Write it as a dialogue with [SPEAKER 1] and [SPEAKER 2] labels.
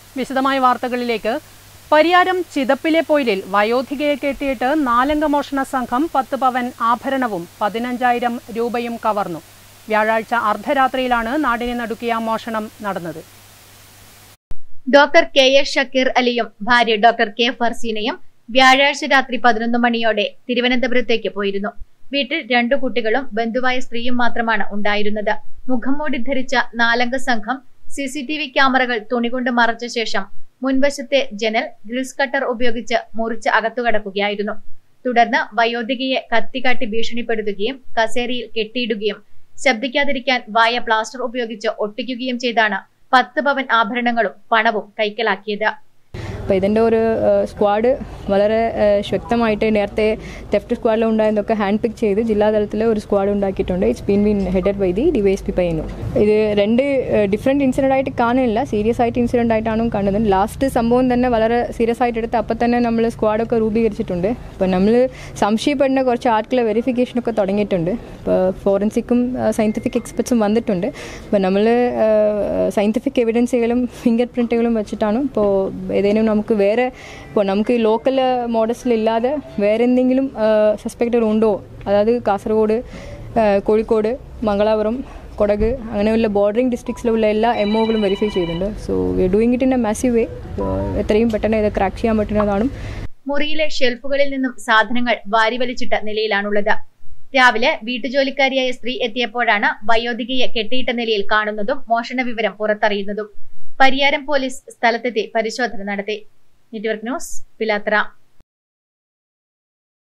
[SPEAKER 1] വിശദമായ വാർത്തകളിലേക്ക് പരിയാരം ചിതപ്പിലെ പൊയിലിൽ വയോധികയെ കെട്ടിയിട്ട് നാലംഗ മോഷണ സംഘം പത്ത് പവൻ ആഭരണവും പതിനഞ്ചായിരം രൂപയും കവർന്നു വ്യാഴാഴ്ച അർദ്ധരാത്രിയിലാണ് നാടിനെ നടുക്കിയ മോഷണം നടന്നത്
[SPEAKER 2] ഡോക്ടർ കെ എസ് ഷക്കീർ അലിയും ഭാര്യ ഡോക്ടർ കെ ഫർസീനയും വ്യാഴാഴ്ച രാത്രി പതിനൊന്ന് മണിയോടെ തിരുവനന്തപുരത്തേക്ക് പോയിരുന്നു വീട്ടിൽ രണ്ടു കുട്ടികളും ബന്ധുവായ സ്ത്രീയും മാത്രമാണ് ഉണ്ടായിരുന്നത് മുഖംമൂടി ധരിച്ച നാലംഗ സംഘം സി സി ടി വി ക്യാമറകൾ തുണികൊണ്ട് മറച്ച ശേഷം മുൻവശത്തെ ജനൽ ഗ്രിൽസ് കട്ടർ ഉപയോഗിച്ച് മുറിച്ച് അകത്തു കടക്കുകയായിരുന്നു തുടർന്ന് വയോധികയെ കത്തിക്കാട്ടി ഭീഷണിപ്പെടുത്തുകയും കസേരയിൽ കെട്ടിയിടുകയും ശബ്ദിക്കാതിരിക്കാൻ വായ പ്ലാസ്റ്റർ ഉപയോഗിച്ച് ഒട്ടിക്കുകയും ചെയ്താണ് പത്ത് പവൻ ആഭരണങ്ങളും പണവും കൈക്കലാക്കിയത്
[SPEAKER 3] അപ്പോൾ ഇതിൻ്റെ ഒരു സ്ക്വാഡ് വളരെ ഏഹ്, ശക്തമായിട്ട് നേരത്തെ തെഫ്റ്റ് സ്ക്വാഡിൽ ഉണ്ടായതൊക്കെ ഹാൻഡ് പിക്ക് ചെയ്ത് ജില്ലാതലത്തിൽ ഒരു സ്ക്വാഡ് ഉണ്ടാക്കിയിട്ടുണ്ട് it's been been headed by the D Y S P പയ്യന്നു ഇത് രണ്ട് ഡിഫറെൻറ്റ് ഇൻസിഡൻ്റ് ആയിട്ട് കാണുന്നില്ല സീരിയസ് ആയിട്ട് ഇൻസിഡൻ്റ് ആയിട്ടാണ് കാണുന്നത് ലാസ്റ്റ് സംഭവം തന്നെ വളരെ സീരിയസ് ആയിട്ട് എടുത്ത് അപ്പം തന്നെ നമ്മൾ സ്ക്വാഡൊക്കെ രൂപീകരിച്ചിട്ടുണ്ട് അപ്പോൾ നമ്മൾ സംശയപ്പെടുന്ന കുറച്ച് ആർക്കുള്ള വെരിഫിക്കേഷനൊക്കെ തുടങ്ങിയിട്ടുണ്ട് ഇപ്പോൾ ഫോറൻസിക്കും സയൻറ്റിഫിക് എക്സ്പെർട്സും വന്നിട്ടുണ്ട് അപ്പോൾ നമ്മൾ സയൻറ്റിഫിക് എവിഡൻസുകളും ഫിംഗർ പ്രിൻറ്റുകളും വെച്ചിട്ടാണ് ഇപ്പോൾ ഏതെങ്കിലും നമുക്ക് വേറെ ഇപ്പോൾ നമുക്ക് ലോക്കൽ മോഡൽസിലില്ലാതെ വേറെ എന്തെങ്കിലും സസ്പെക്റ്റുകൾ ഉണ്ടോ അതായത് കാസർഗോഡ് ആ, കോഴിക്കോട് മംഗലാപുരം കൊടക് അങ്ങനെയുള്ള ബോർഡറിംഗ് ഡിസ്ട്രിക്ട്സിലുള്ള എല്ലാ എം ഒകളും വെരിഫൈ ചെയ്തിട്ടുണ്ട് so we are doing it in a massive way എത്രയും പെട്ടെന്ന് ഇത് ക്രാക്ക് ചെയ്യാൻ പറ്റുന്നതാണ്
[SPEAKER 2] മുറിയിലെ ഷെൽഫുകളിൽ നിന്നും സാധനങ്ങൾ വാരിവലിച്ചിട്ട നിലയിലാണുള്ളത് രാവിലെ വീട്ടുജോലിക്കാരിയായ സ്ത്രീ എത്തിയപ്പോഴാണ് വയോധികയെ കെട്ടിയിട്ട നിലയിൽ കാണുന്നതും മോഷണ വിവരം പുറത്തറിയുന്നതും പരിയാരം പോലീസ് സ്ഥലത്തെത്തി പരിശോധന നടത്തി നെറ്റ്വർക്ക് ന്യൂസ് പിലാത്ര